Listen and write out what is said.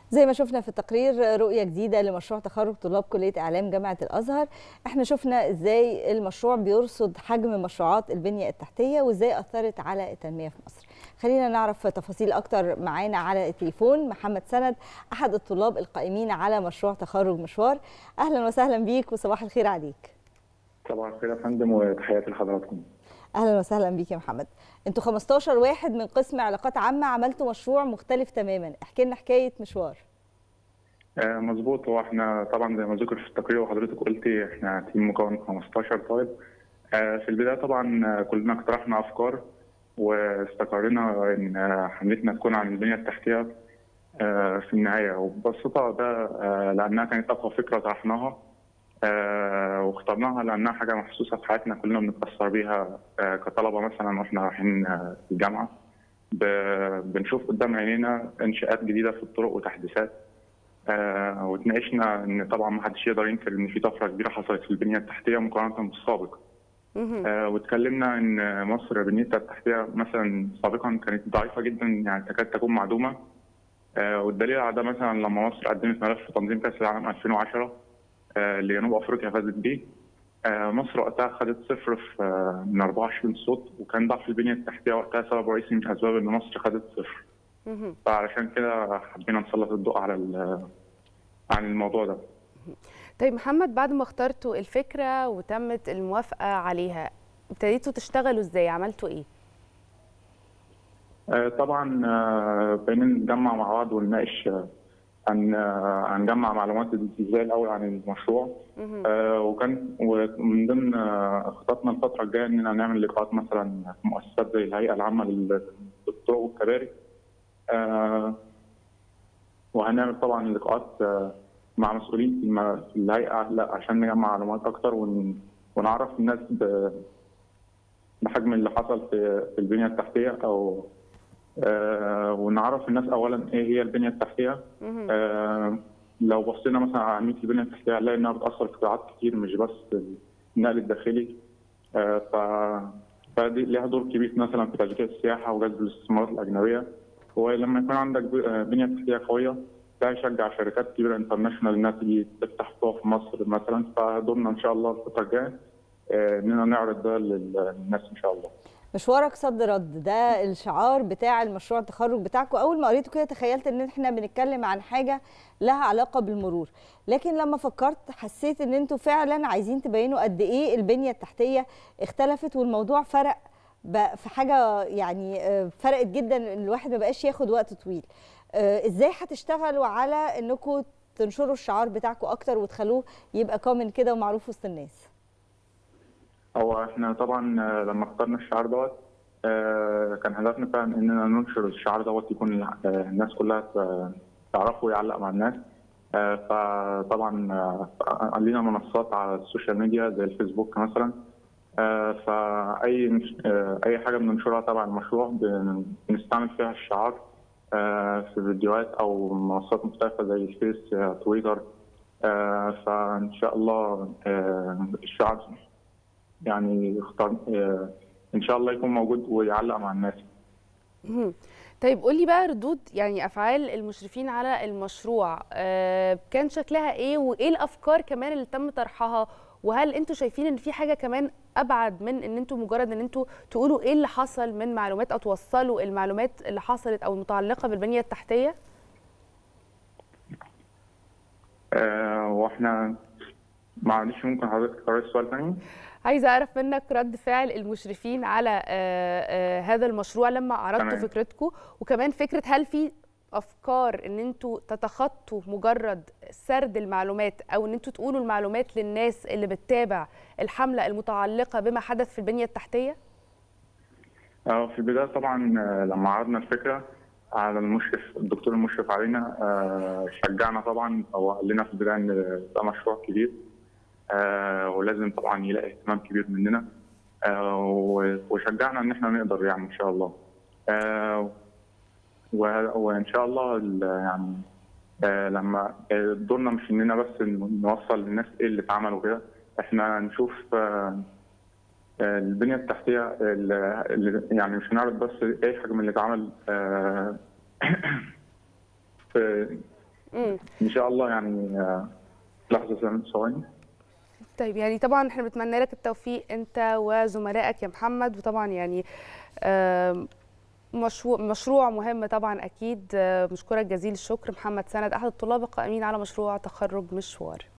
زي ما شفنا في التقرير رؤية جديدة لمشروع تخرج طلاب كلية إعلام جامعة الأزهر احنا شفنا ازاي المشروع بيرصد حجم مشروعات البنية التحتية وازاي أثرت على التنمية في مصر خلينا نعرف تفاصيل أكتر معانا على التليفون محمد سند أحد الطلاب القائمين على مشروع تخرج مشوار أهلا وسهلا بيك وصباح الخير عليك صباح الخير يا فندم وتحياتي لحضراتكم اهلا وسهلا بيك يا محمد انتوا 15 واحد من قسم علاقات عامه عملتوا مشروع مختلف تماما احكي لنا حكايه مشوار آه مظبوط هو احنا طبعا زي ما ذكر في التقرير وحضرتك قلتي احنا تيم مكون 15 طالب آه في البدايه طبعا كلنا اقترحنا افكار واستقرينا ان حملتنا تكون عن البنيه التحتيه آه في النهايه وببساطه ده آه لانها كانت اقوى فكره طرحناها آه واخترناها لانها حاجه محسوسه في حياتنا كلنا بنتاثر بيها آه كطلبه مثلا واحنا رايحين آه الجامعه بنشوف قدام عينينا انشاءات جديده في الطرق وتحديثات وتناقشنا ان طبعا ما حدش يقدر ينكر ان في طفره كبيره حصلت في البنيه التحتيه مقارنه بالسابق. واتكلمنا ان مصر بنيتها التحتيه مثلا سابقا كانت ضعيفه جدا يعني تكاد تكون معدومه والدليل على ده مثلا لما مصر قدمت ملف تنظيم كاس العالم 2010 اللي جنوب افريقيا فازت بيه مصر وقتها خدت صفر في من 24 صوت وكان ضعف البنيه التحتيه وقتها سبب رئيسي من اسباب ان مصر خدت صفر. فعلشان كده حبينا نسلط الضوء على عن الموضوع ده. طيب محمد بعد ما اخترتوا الفكره وتمت الموافقه عليها ابتديتوا تشتغلوا ازاي؟ عملتوا ايه؟ طبعا بقينا نتجمع مع بعض ونناقش هن هنجمع معلومات ازاي الاول عن المشروع آه وكان ومن ضمن خططنا الفتره الجايه اننا نعمل لقاءات مثلا في مؤسسات زي الهيئه العامه للطرق والكباري آه وهنعمل طبعا لقاءات مع مسؤولين في الهيئه لا عشان نجمع معلومات اكتر ون ونعرف الناس بحجم اللي حصل في البنيه التحتيه او آه ونعرف الناس اولا ايه هي البنيه التحتيه آه لو بصينا مثلا على اهميه البنيه التحتيه هنلاقي انها بتاثر في قطاعات كتير مش بس النقل الداخلي آه ف فدي ليها دور كبير مثلا في تشجيع السياحه وجذب الاستثمارات الاجنبيه ولما يكون عندك بنيه تحتيه قويه ده يشجع شركات كبيره انترناشونال انها تيجي تفتح فروع في مصر مثلا فدورنا ان شاء الله الفتره الجايه اننا نعرض ده للناس ان شاء الله. مشوارك صد رد ده الشعار بتاع المشروع التخرج بتاعكم اول ما قريته كده تخيلت ان احنا بنتكلم عن حاجه لها علاقه بالمرور لكن لما فكرت حسيت ان انتوا فعلا عايزين تبينوا قد ايه البنيه التحتيه اختلفت والموضوع فرق في حاجه يعني فرقت جدا الواحد ما بقاش ياخد وقت طويل ازاي هتشتغلوا على انكم تنشروا الشعار بتاعكم اكتر وتخلوه يبقى كومن كده ومعروف وسط الناس هو احنا طبعا لما اخترنا الشعار دوت كان هدفنا فعلا اننا ننشر الشعار دوت يكون الناس كلها تعرفه ويعلق مع الناس فطبعا لينا منصات على السوشيال ميديا زي الفيسبوك مثلا فاي اي حاجه بننشرها تبع المشروع بنستعمل فيها الشعار في فيديوهات او منصات مختلفه زي الفيس تويتر فان شاء الله الشعار يعني يختار ان شاء الله يكون موجود ويعلق مع الناس طيب قولي بقى ردود يعني افعال المشرفين على المشروع كان شكلها ايه وايه الافكار كمان اللي تم طرحها وهل انتوا شايفين ان في حاجه كمان ابعد من ان انتوا مجرد ان انتوا تقولوا ايه اللي حصل من معلومات او توصلوا المعلومات اللي حصلت او المتعلقه بالبنيه التحتيه آه واحنا معلش ممكن حضرتك تكرر السؤال تاني عايزه اعرف منك رد فعل المشرفين على آآ آآ هذا المشروع لما عرضتوا فكرتكم وكمان فكره هل في افكار ان انتوا تتخطوا مجرد سرد المعلومات او ان انتوا تقولوا المعلومات للناس اللي بتتابع الحمله المتعلقه بما حدث في البنيه التحتيه؟ اه في البدايه طبعا لما عرضنا الفكره على المشرف الدكتور المشرف علينا شجعنا طبعا او قال لنا في البدايه ان ده مشروع كبير آه ولازم طبعا يلاقي اهتمام كبير مننا آه وشجعنا ان احنا نقدر يعني ان شاء الله آه وان شاء الله يعني آه لما دورنا مش اننا بس نوصل للناس ايه اللي اتعمل وكده احنا نشوف آه البنيه التحتيه اللي يعني مش هنعرض بس ايه حجم اللي اتعمل آه في مم. ان شاء الله يعني آه، لحظه ثواني طيب يعني طبعا احنا بنتمنى لك التوفيق انت وزملائك يا محمد وطبعا يعني آم، مشروع مشروع مهم طبعا اكيد آه، مشكورك جزيل الشكر محمد سند احد الطلاب القائمين على مشروع تخرج مشوار